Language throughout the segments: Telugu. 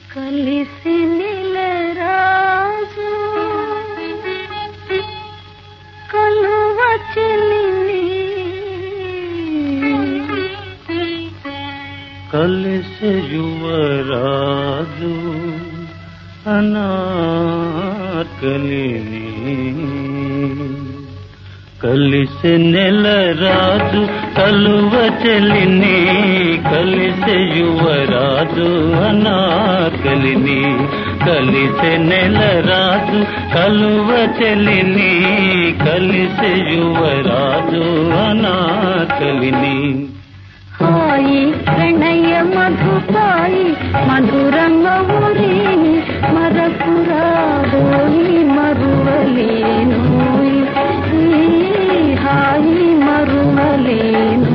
కలిసి నిలరాజు కలువ చెల్లిని కలిసి యువరాజు అనాకలిని కలిసి నెల రాజు కలువ చెల్లిని కలిసి యువరాజు అనాకలిని కలిసి నెల రాజు కలువ చెల్లిని కలిసి యువరాజు అనాకలిని హాయి ప్రణయ మధుపాయి మధురంగమురి మరపురాదోయి మరువలేను హాయి మరువలేను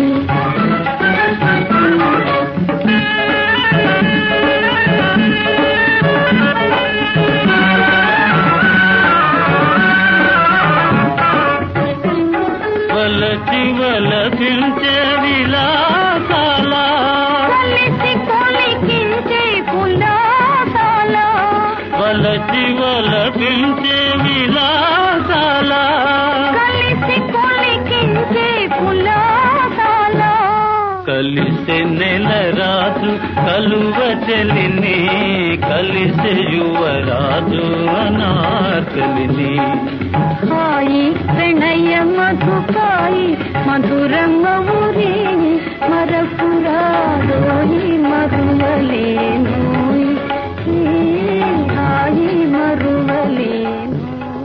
వలచి వలపించే విలాసాల కలిసి కొలికించే పులాసాల వలచి వలపించే విలాసాల కలిసి కొలికించే పులాసాల కలిసే నెల రాజు కలువ చెలిని కలిసే యువరాజు అనాకలిని హాయి ప్రణయ మధుకాయి మధురంగమురి మరపురాదోయి మరువలేను హాయి మరువలేను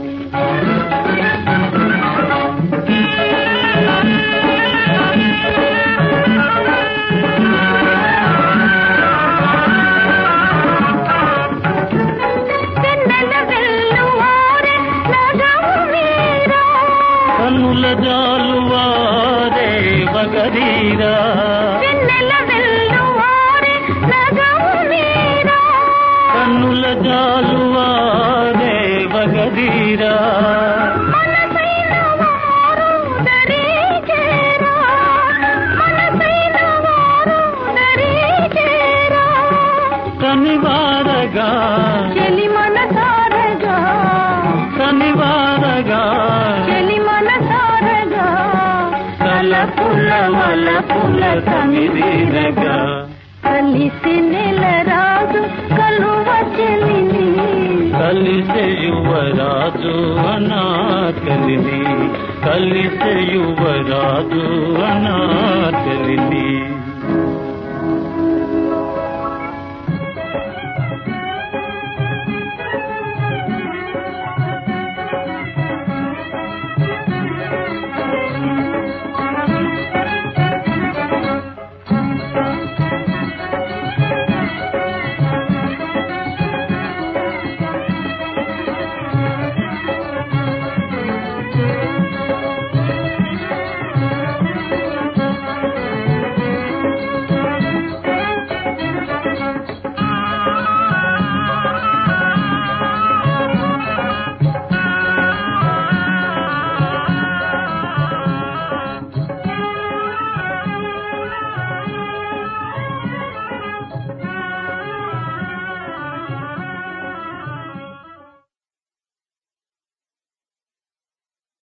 వెన్నెల వెల్లువారె నగము వీరా కన్నుల జాలువారే వగరీరా వెన్నెల వెల్లువారె నగము వీరా కన్నుల జాలువారే వగరీరా మనసైన వారు దరి చేరా మనసైన వారు దరి చేరా కనివారగా చెలి మనసారగా కనివారగా చెలి మనసారగా కలపుల వలపుల కమిదిరగా కలిసి నెల రాజు కలువ చెలిని కలిసే యువరాజు అనాకలిని కలిసే యువరాజు అనాకలిని